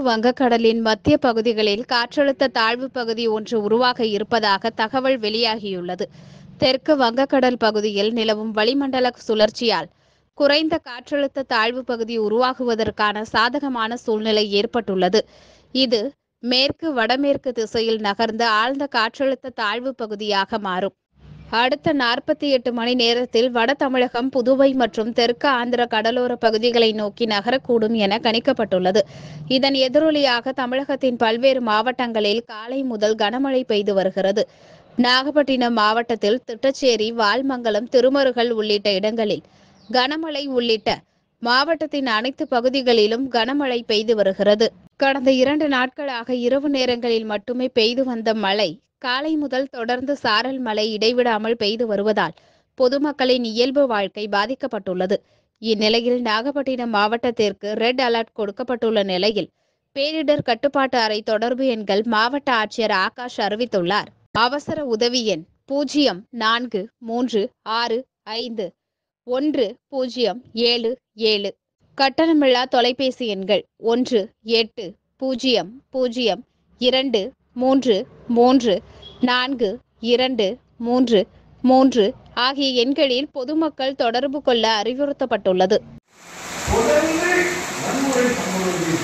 வங்கக்கடலின் மத்திய பகுதிகளில் காற்றழுத்த தாழ்வு பகுதி ஒன்று உருவாக இருப்பதாக தகவல் வெளியாகியுள்ளது தெற்கு வங்கக்கடல் பகுதியில் நிலவும் வளிமண்டல சுழற்சியால் குறைந்த காற்றழுத்த தாழ்வு பகுதி உருவாகுவதற்கான சாதகமான சூழ்நிலை ஏற்பட்டுள்ளது இது மேற்கு வடமேற்கு திசையில் நகர்ந்து ஆழ்ந்த காற்றழுத்த தாழ்வு பகுதியாக மாறும் அடுத்த நாற்பத்தி எட்டு மணி நேரத்தில் வட தமிழகம் புதுவை மற்றும் தெற்கு ஆந்திர கடலோர பகுதிகளை நோக்கி நகரக்கூடும் என கணிக்கப்பட்டுள்ளது இதன் எதிரொலியாக தமிழகத்தின் பல்வேறு மாவட்டங்களில் காலை முதல் கனமழை பெய்து வருகிறது நாகப்பட்டினம் மாவட்டத்தில் திட்டச்சேரி வால்மங்கலம் திருமருகல் உள்ளிட்ட இடங்களில் கனமழை உள்ளிட்ட மாவட்டத்தின் அனைத்து பகுதிகளிலும் கனமழை பெய்து வருகிறது கடந்த இரண்டு நாட்களாக இரவு நேரங்களில் மட்டுமே பெய்து வந்த மழை காலை முதல் தொடர்ந்து சாரல் மழை இடைவிடாமல் பெய்து வருவதால் பொதுமக்களின் இயல்பு வாழ்க்கை பாதிக்கப்பட்டுள்ளது இந்நிலையில் நாகப்பட்டினம் மாவட்டத்திற்கு ரெட் அலர்ட் கொடுக்கப்பட்டுள்ள நிலையில் பேரிடர் கட்டுப்பாட்டு அறை தொடர்பு எண்கள் மாவட்ட ஆட்சியர் ஆகாஷ் அறிவித்துள்ளார் அவசர உதவி எண் பூஜ்ஜியம் நான்கு மூன்று ஆறு ஐந்து ஒன்று பூஜ்ஜியம் ஏழு ஏழு கட்டணமில்லா தொலைபேசி எண்கள் ஒன்று எட்டு பூஜ்ஜியம் பூஜ்ஜியம் இரண்டு மூன்று மூன்று நான்கு இரண்டு மூன்று மூன்று ஆகிய எண்களில் பொதுமக்கள் தொடர்பு கொள்ள அறிவுறுத்தப்பட்டுள்ளது தொடர்ந்து வன்முறை சம்பவங்கள்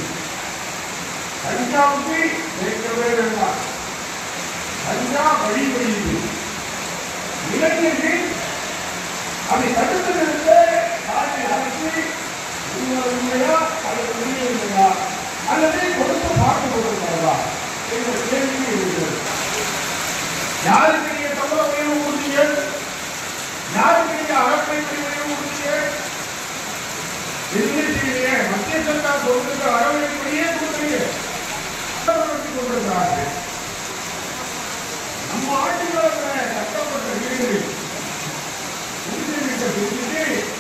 கஞ்சாவுக்கு கேட்கவே வேண்டாம் கஞ்சா வழிபடுகிறது இளைஞர்கள் அதை தடுத்து நிறுத்த ஆட்சி அரசு உண்மையா அல்லது உண்மையா அல்லது கொடுத்து பார்த்து கொண்டிருக்கிறதா என்ற கேள்வி இருக்கிறது யாருக்குரிய தமிழக உயர்வு ஊர்திகள் யாருக்குரிய அறப்பை உயர்வு ஊர்திகள் எதிர்கட்சியிலே மத்திய சர்க்கார் கொடுக்கிற அரவணைப்படியே கொடுக்கிறீங்க நடத்தி கொண்டிருக்கிறார்கள் நம்ம ஆட்சியில் சட்டப்பட்ட வீடுகளில் உறுதியளிக்க செஞ்சுட்டு